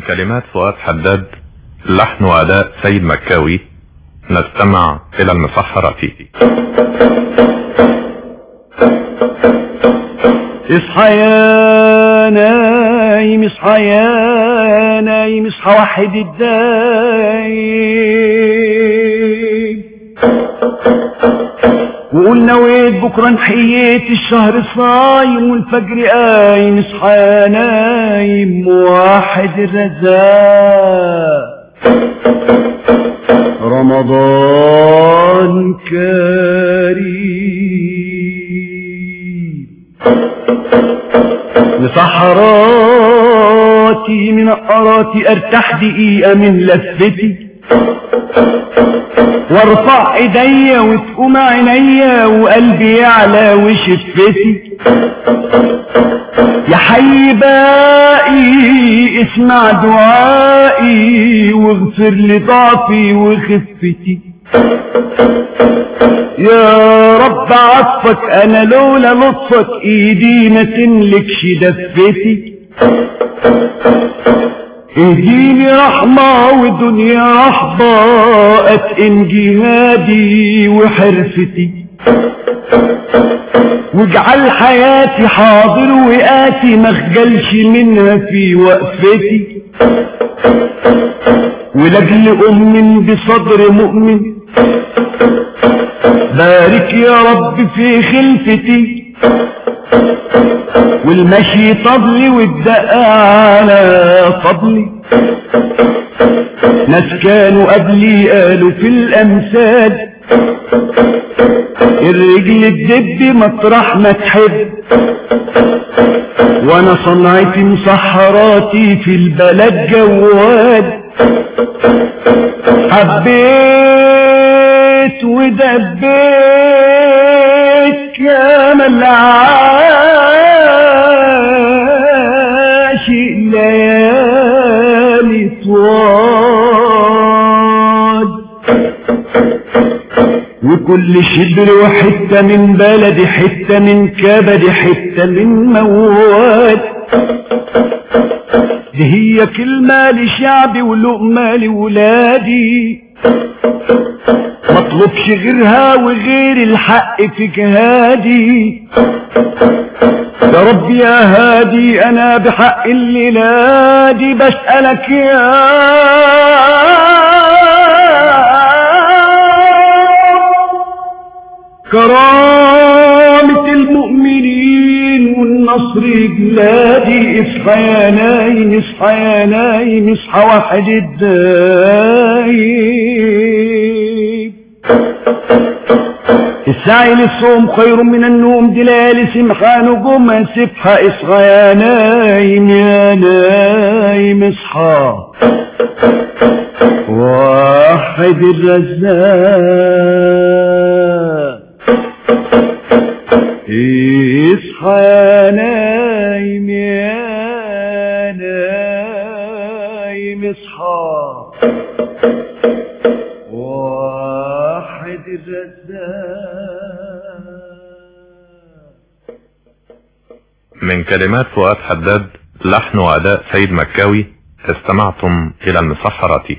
كلمات فؤاد حداد لحن وأداء سيد مكاوي نستمع إلى المسحرة اصحى يا نايم اصحى يا نايم اصحى واحد الدايم وقول نويت بكرة نحييت الشهر صايم والفجر قايم اصحى يا نايم واحد الرزاق رمضان كريم لصحراتي من قراتي ارتاح دقيقة من لفتي وارفع ايديا وتقوم عينيا وقلبي يعلى وشفتي يا حي باقي اسمع دعائي واغفر لي ضعفي وخفتي يا رب عطفك انا لولا لطفك ايدي ما تملكش دفتي اهديني رحمة والدنيا رحبة اتقن جهادي وحرفتي واجعل حياتي حاضر وآتي مخجلش منها في وقفتي ولجل أم بصدر مؤمن بارك يا رب في خلفتي والمشي طبلي والدقة على طبلي ناس كانوا قبلي قالوا في الأمثال الرجل الدب مطرح ما تحب وانا صنعتي مسحراتي في البلد جواد حبيت ودبيت كما العاشق ليالي طوال وكل شبر وحتة من بلدي حتة من كبدي حتة من مواد دي هي كلمة لشعبي ولقمة لولادي مطلبش غيرها وغير الحق في جهادي يا رب يا هادي انا بحق الليلة دي بسألك يا كرامة المؤمنين والنصر بلادي اصحى يا نايم اصحى يا نايم اصحى واحد الدايم السعي للصوم خير من النوم دلال سمحة نجوم سبحة اصحى يا نايم يا نايم اصحى واحد الرزاق اصحى يا نايم يا نايم اصحى واحد الرزاق من كلمات فؤاد حداد لحن وأداء سيد مكاوي استمعتم إلى المسحرة